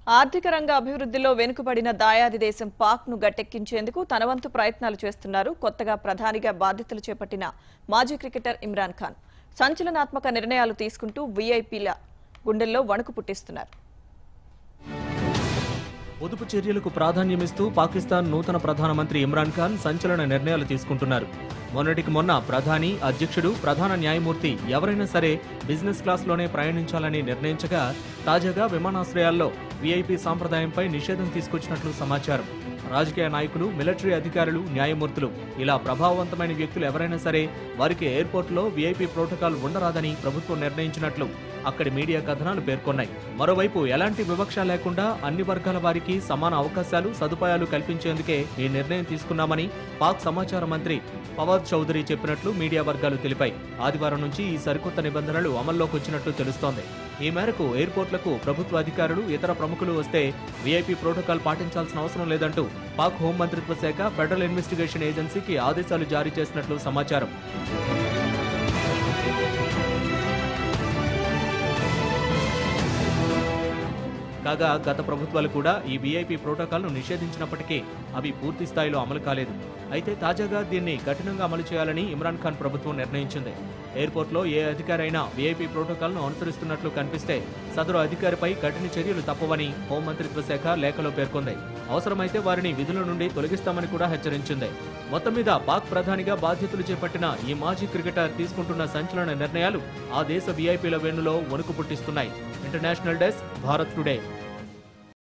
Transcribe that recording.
ఆర్థిక రంగ అభివృద్ధిలో వెనుకబడిన దాయాది దేశం పాక్ ను గట్టెక్కించేందుకు తన వంతు ప్రయత్నాలు చేస్తున్నారు కొత్తగా ప్రధానిగా బాధ్యతలు చేపట్టిన మాజీ క్రికెటర్ ఇమ్రాన్ ఖాన్ సంచలనాత్మక నిర్ణయాలు తీసుకుంటూ వీఐపీల గుండెల్లో వణుకు పుట్టిస్తున్నారు పొదుపు చర్యలకు ప్రాధాన్యమిస్తూ పాకిస్తాన్ నూతన ప్రధానమంత్రి ఇమ్రాన్ ఖాన్ సంచలన నిర్ణయాలు తీసుకుంటున్నారు మొన్నటికి మొన్న ప్రధాని అధ్యక్షుడు ప్రధాన న్యాయమూర్తి ఎవరైనా సరే బిజినెస్ క్లాస్లోనే ప్రయాణించాలని నిర్ణయించగా తాజాగా విమానాశ్రయాల్లో వీఐపీ సాంప్రదాయంపై నిషేధం తీసుకొచ్చినట్లు సమాచారం రాజకీయ నాయకులు మిలిటరీ అధికారులు న్యాయమూర్తులు ఇలా ప్రభావవంతమైన వ్యక్తులు ఎవరైనా సరే వారికి ఎయిర్పోర్ట్లో వీఐపీ ప్రోటోకాల్ ఉండరాదని ప్రభుత్వం నిర్ణయించినట్లు అక్కడి మీడియా కథనాలు పేర్కొన్నాయి మరోవైపు ఎలాంటి వివక్ష లేకుండా అన్ని వర్గాల వారికి సమాన అవకాశాలు సదుపాయాలు కల్పించేందుకే ఈ నిర్ణయం తీసుకున్నామని పాక్ సమాచార మంత్రి ఫవాద్ చౌదరి చెప్పినట్లు మీడియా వర్గాలు తెలిపాయి ఆదివారం నుంచి ఈ సరికొత్త నిబంధనలు అమల్లోకి వచ్చినట్లు తెలుస్తోంది ఈ మేరకు ఎయిర్పోర్ట్లకు ప్రభుత్వ అధికారులు ఇతర ప్రముఖులు వస్తే వీఐపీ ప్రోటోకాల్ పాటించాల్సిన అవసరం లేదంటూ పాక్ హోంమంత్రిత్వ శాఖ ఫెడరల్ ఇన్వెస్టిగేషన్ ఏజెన్సీకి ఆదేశాలు జారీ చేసినట్లు సమాచారం కాగా గత ప్రభుత్వాలు కూడా ఈ వీఐపీ ప్రోటోకాల్ను నిషేధించినప్పటికీ అవి పూర్తి స్థాయిలో అమలు కాలేదు అయితే తాజాగా దీన్ని కఠినంగా అమలు చేయాలని ఇమ్రాన్ ఖాన్ ప్రభుత్వం నిర్ణయించింది ఎయిర్పోర్ట్లో ఏ అధికారి అయినా వీఐపీ ప్రోటోకాల్ను అనుసరిస్తున్నట్లు కనిపిస్తే సదరు అధికారిపై కఠిన చర్యలు తప్పవని హోంమంత్రిత్వ శాఖ లేఖలో పేర్కొంది అవసరమైతే వారిని విధుల నుండి తొలగిస్తామని కూడా హెచ్చరించింది మొత్తం మీద పాక్ ప్రధానిగా బాధ్యతలు చేపట్టిన ఈ మాజీ క్రికెటర్ తీసుకుంటున్న సంచలన నిర్ణయాలు ఆ దేశ వీఐపీల వెన్నులో వణుకు పుట్టిస్తున్నాయి ఇంటర్నేషనల్ డెస్క్ భారత్ టుడే